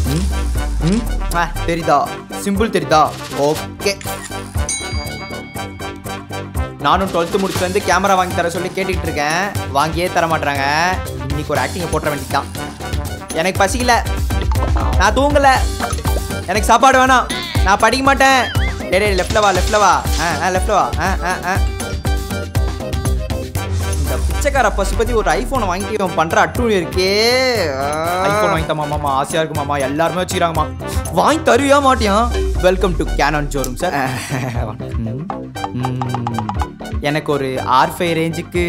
ம் ம் ஆ தெரியுதா சிம்பிள் தெரியுதா ஓகே நானும் டுவெல்த்து முடிச்சு வந்து கேமரா வாங்கி தர சொல்லி கேட்டுக்கிட்டு இருக்கேன் வாங்கியே தர மாட்றாங்க இன்னைக்கு ஒரு ஆக்டிங்கை போட்டுற வேண்டியதுதான் எனக்கு பசிக்கல நான் தூங்கல எனக்கு சாப்பாடு வேணாம் நான் படிக்க மாட்டேன் டேய் டேய் லெஃப்ட்ல வா லெஃப்ட்ல வா ஆ ஆ லெஃப்ட்ல வா ஆ ஆ ஆ இந்த பிச்சைக்கார பசுபதி ஒரு ஐபோனை வாங்கிட்டு இவன் பண்ற அட்டூழி இருக்கே ஐபோன் வாங்கி தமா மாமா ஆசையா இருக்கு மாமா எல்லாருமே வச்சுக்கிறாங்கம்மா வாங்கி தருவியா மாட்டியான் welcome to Canon showroom sir எனக்கு ஒரு ஆர் ஃபைவ் ரேஞ்சுக்கு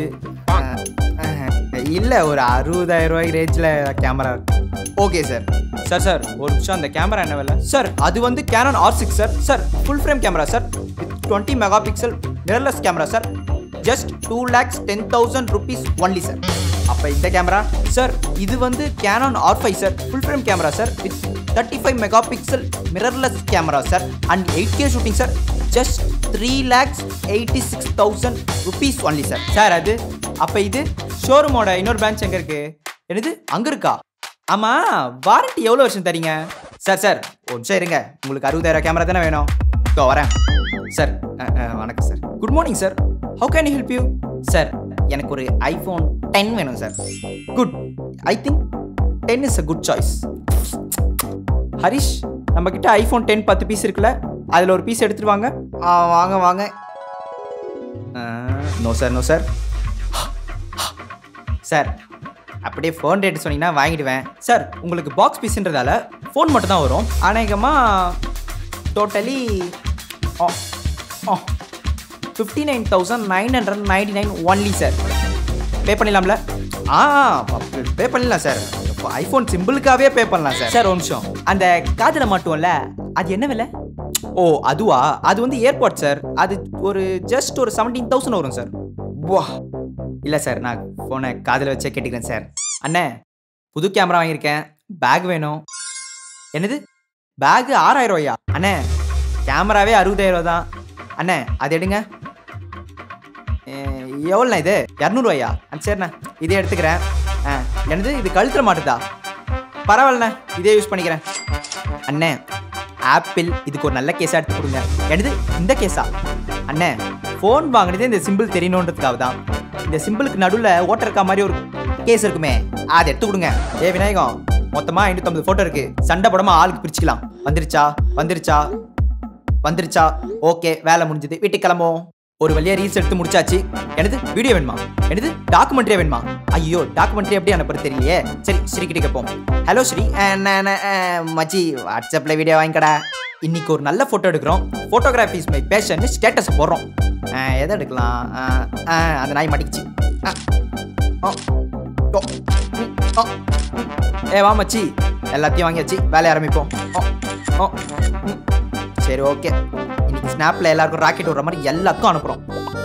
இல்லை ஒரு அறுபதாயிரம் ரூபாய் ரேஞ்சில் camera okay sir sir sir ஒரு நிமிஷம் அந்த கேமரா என்ன விலை சார் அது வந்து Canon R six sir sir full frame camera sir with twenty megapixel mirrorless camera sir just two lakhs ten thousand rupees only sir அப்போ இந்த கேமரா சார் இது வந்து Canon R five sir full frame camera sir with thirty five megapixel mirrorless camera sir and eight K shooting sir just three lakhs eighty six thousand rupees only sir sir அது அப்போ இது ஷோரூமோட இன்னொரு branch எங்கே இருக்கு என்னது அங்கே இருக்கா ஆமாம் வாரண்டி எவ்வளோ வருஷம் தரீங்க சார் சார் ஒரு நிமிஷம் இருங்க உங்களுக்கு அறுபதாயிரம் கேமரா தானே வேணும் இதோ வரேன் சார் அஹ், அஹ், வணக்கம் sir good morning sir how can you help you sir எனக்கு ஒரு ஐஃபோன் டென் வேணும் sir good I think ten is a good choice Harish நம்ம கிட்ட ஐஃபோன் டென் பத்து பீஸ் இருக்குல்ல அதில் ஒரு பீஸ் எடுத்துட்டு வாங்க ஆ, வாங்க வாங்க no sir no sir sir அப்படியே ஃபோன் ரேட் சொன்னீங்கன்னா வாங்கிடுவேன் சார் உங்களுக்கு பாக்ஸ் பீஸ்ன்றதால ஃபோன் மட்டும் தான் வரும் அநேகமாக totally fifty nine thousand nine hundred ninety nine only sir pay பண்ணிடலாம்ல ஆ பே பண்ணிடலாம் சார் ஐஃபோன் சிம்பிளுக்காகவே பே பண்ணலாம் சார் சார் ஒரு நிமிஷம் அந்த காதில் மாட்டுவோம்ல அது என்ன விலை ஓ அதுவா அது வந்து ஏர்பாட் சார் அது ஒரு ஜஸ்ட் ஒரு செவன்டீன் தௌசண்ட் வரும் சார் வா இல்லை சார் நான் ஃபோனை காதில் வச்சே கேட்டுக்கிறேன் சார் அண்ணே புது கேமரா வாங்கியிருக்கேன் பேக் வேணும் என்னது பேக் ஆறாயிரம் ரூபாயா அண்ணே கேமராவே அறுபதாயிரம் ரூபா தான் அண்ணே அது எடுங்க எவ்வளோண்ணா இது இரநூறுவாயா சரிண்ணா இதே எடுத்துக்கிறேன் ஆ என்னது இது கழுத்துல மாட்டுதா பரவாயில்லண்ணே இதே யூஸ் பண்ணிக்கிறேன் அண்ணே ஆப்பிள் இதுக்கு ஒரு நல்ல கேஸாக எடுத்து கொடுங்க என்னது இந்த கேஸா அண்ணே ஃபோன் வாங்கினதே இந்த சிம்பிள் தெரியணுன்றதுக்காக தான் இந்த சிம்பிளுக்கு நடுவில் ஓட்டர் இருக்கா மாதிரி ஒரு கேஸ் இருக்குமே அதை எடுத்து கொடுங்க ஏ விநாயகம் மொத்தமாக ஐநூற்றம்பது ஃபோட்டோ இருக்கு சண்டை படமா ஆளுக்கு பிரிச்சுக்கலாம் வந்துருச்சா வந்துருச்சா வந்துருச்சா ஓகே வேலை முடிஞ்சது வீட்டுக்கு கிளம்புவோம் ஒரு வழியா ரீல்ஸ் எடுத்து முடிச்சாச்சு எனது வீடியோ வேணுமா எனது டாக்குமெண்ட்ரியா வேணுமா ஐயோ டாக்குமெண்ட்ரி எப்படி அனுப்புறது தெரியலையே சரி ஸ்ரீ கிட்ட கேட்போம் ஹலோ ஸ்ரீ அஹ், நான், நான், அஹ், மச்சி வாட்ஸ்அப்ல வீடியோ வாங்கிக்கடா இன்னைக்கு ஒரு நல்ல போட்டோ எடுக்கிறோம் போட்டோகிராஃபிஸ் மை பேஷன் ஸ்டேட்டஸ் போடுறோம் அஹ், எதை எடுக்கலாம் அஹ், அஹ், அந்த நாய் மாட்டிக்கிச்சு அஹ், ஓ, ஓ, ம், ஓ, ம். ஏ வா மச்சி எல்லாத்தையும் வாங்கியாச்சு வேலையை ஆரம்பிப்போம் ஓ, ஓ, ம். சரி ஓகே இன்னைக்கு ஸ்னாப்ல எல்லாருக்கும் ராக்கெட் விடுற மாதிரி எல்லாத்துக்கும் அனுப்புறோம்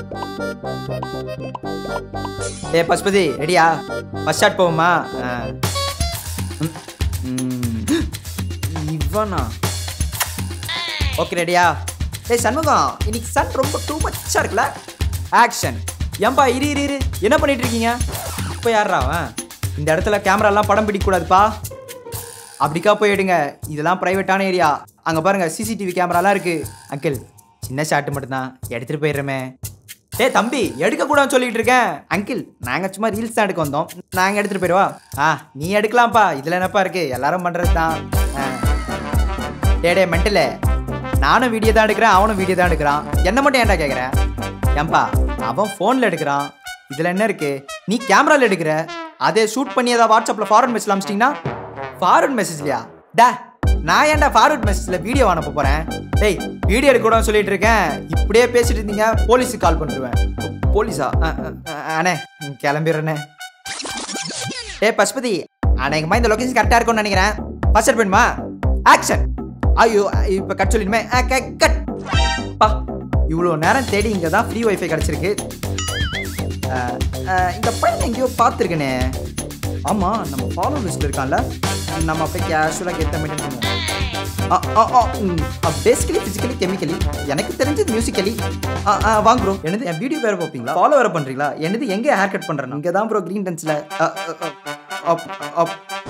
ஏ பசுபதி ரெடியா ஃபர்ஸ்ட் ஷாட் போவோமா ஆ. ம். ம். இவனா ஓகே ரெடியா ஏய் சண்முகம் இன்னைக்கு சன் ரொம்ப டூ மச்சா இருக்குல்ல ஆக்ஷன் ஏன்பா இரு இரு இரு என்ன பண்ணிட்டு இருக்கீங்க இப்போ யாரா அவன் இந்த இடத்துல கேமராலாம் படம் பிடிக்கக்கூடாதுப்பா அப்படிக்கா போய் எடுங்க இதெல்லாம் ப்ரைவேட்டான ஏரியா அங்கே பாருங்க சிசிடிவி கேமராலாம் இருக்கு அங்கிள் சின்ன ஷாட்டு மட்டும்தான் எடுத்துட்டு போயிடுறமே ஏய் தம்பி எடுக்கக்கூடாதுன்னு சொல்லிட்டு இருக்கேன் அங்கிள் நாங்கள் சும்மா ரீல்ஸ் தான் எடுக்க வந்தோம் நாங்கள் எடுத்துட்டு போயிடுவா ஆ நீ எடுக்கலாம்ப்பா இதில் என்னப்பா இருக்கு எல்லாரும் பண்ணுறது தான் ஆ. டே டே மென்டலு நானும் வீடியோ தான் எடுக்கிறேன் அவனும் வீடியோ தான் எடுக்கிறான் என்ன மட்டும் ஏன்டா கேட்குறேன் ஏன்பா அவன் ஃபோனில் எடுக்கிறான் இதில் என்ன இருக்கு நீ கேமராவில் எடுக்கிற அதே ஷூட் பண்ணி ஏதாவது வாட்ஸ்அப்பில் ஃபார்வர்ட் மெசேஜ் அமிச்சிட்டிங்கன்னா ஃபார்வர்ட் மெசேஜ்லையா டா நான் ஏன்டா ஃபார்வர்ட் மெசேஜில் வீடியோ அனுப்ப போகிறேன் டேய் வீடியோ எடுக்கக்கூடாதுன்னு சொல்லிட்டு இருக்கேன் இப்படியே பேசிட்டு இருந்தீங்க போலீஸுக்கு கால் பண்ணிடுவேன் போலீஸா அ, அ, அ, அண்ணே கிளம்பிடுறேண்ணே டேய் பசுபதி அநேகமாக இந்த லொகேஷன் கரெக்டாக இருக்கும்னு நினைக்கிறேன் ஃபர்ஸ்ட் வேணுமா ஆக்ஷன் ஐயோ இப்போ கட் சொல்லிடுமே ஆ, க- கட் பா இவ்வளோ நேரம் தேடி இங்கே தான் ஃப்ரீ ஒய்ஃபை கிடச்சிருக்கு அஹ், அஹ், இந்த பையன் எங்கேயோ பார்த்துருக்கனே ஆமாம் நம்ம ஃபாலோ லிஸ்ட்டில் இருக்கான்ல நம்ம அப்படியே கேஷுவலாக ஏற்ற மெயின்டைன் பண்ணுவோம் பேசிக்கலி ஃபிசிக்கலி கெமிக்கலி எனக்கு தெரிஞ்சது மியூசிக்கலி வாங்க ப்ரோ என்னது என் வீடியோ வேறு பார்ப்பீங்களா ஃபாலோ வேறு பண்ணுறீங்களா என்னது எங்கே ஹேர் கட் பண்ணுறேன் இங்கே தான் ப்ரோ க்ரீன் டென்ஸில்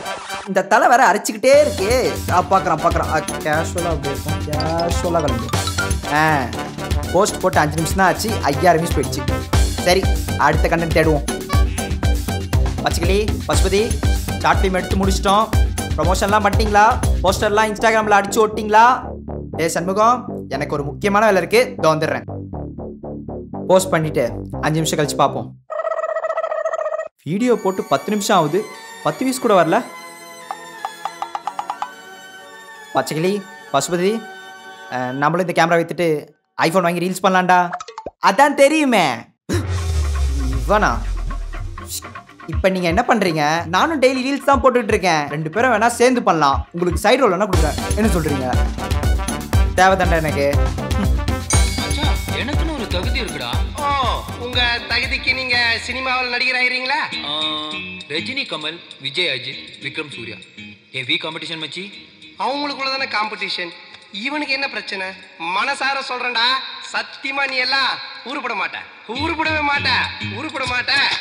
இந்த தலை வேற அரைச்சிக்கிட்டே இருக்கு ஆ பார்க்குறான் பார்க்குறான் கேஷுவலாக அப்படி இருக்கும் கேஷுவலாக கிளம்பி ஆ போஸ்ட் போட்டு அஞ்சு நிமிஷம் தான் ஆச்சு ஐயாயிரம் நிமிஷம் போயிடுச்சு சரி அடுத்த கண்டென்ட் தேடுவோம் பச்சைக்கிளி பசுபதி ஷார்ட் ஃபிலிம் எடுத்து முடிச்சிட்டோம் ப்ரொமோஷன்லாம் பண்ணிட்டீங்களா போஸ்டர்லாம் இன்ஸ்டாகிராமில் அடிச்சு ஓட்டிங்களா ஏ சண்முகம் எனக்கு ஒரு முக்கியமான வேலை இருக்கு இதோ வந்துடுறேன் போஸ்ட் பண்ணிட்டு அஞ்சு நிமிஷம் கழிச்சு பார்ப்போம் வீடியோ போட்டு பத்து நிமிஷம் ஆகுது பத்து வியூஸ் கூட வரல பச்சைக்கிளி பசுபதி அஹ், நம்மளும் இந்த கேமரா வைத்துட்டு ஐஃபோன் வாங்கி ரீல்ஸ் பண்ணலாம்டா அதான் தெரியுமே இவனா இப்போ நீங்கள் என்ன பண்ணுறீங்க நானும் டெய்லி ரீல்ஸ் தான் போட்டுட்டு இருக்கேன் ரெண்டு பேரும் வேணா சேர்ந்து பண்ணலாம் உங்களுக்கு சைடு ரோல் என்ன கொடுக்குறேன் என்ன சொல்கிறீங்க தேவைதாண்டா எனக்கு மச்சான், எனக்குன்னு ஒரு தகுதி இருக்குடா ஓ உங்க தகுதிக்கு நீங்க சினிமாவில் நடிகர் ஆகிறீங்களா ஆ, ரஜினி கமல் விஜய் அஜித் விக்ரம் சூர்யா ஹெவி காம்படிஷன் மச்சி அவங்களுக்குள்ள தானே காம்படிஷன் இவனுக்கு என்ன பிரச்சனை மனசார சொல்றேன்டா சத்தியமா நீ எல்லாம் உருப்பட மாட்ட உருப்படவே மாட்ட உருப்பட மாட்ட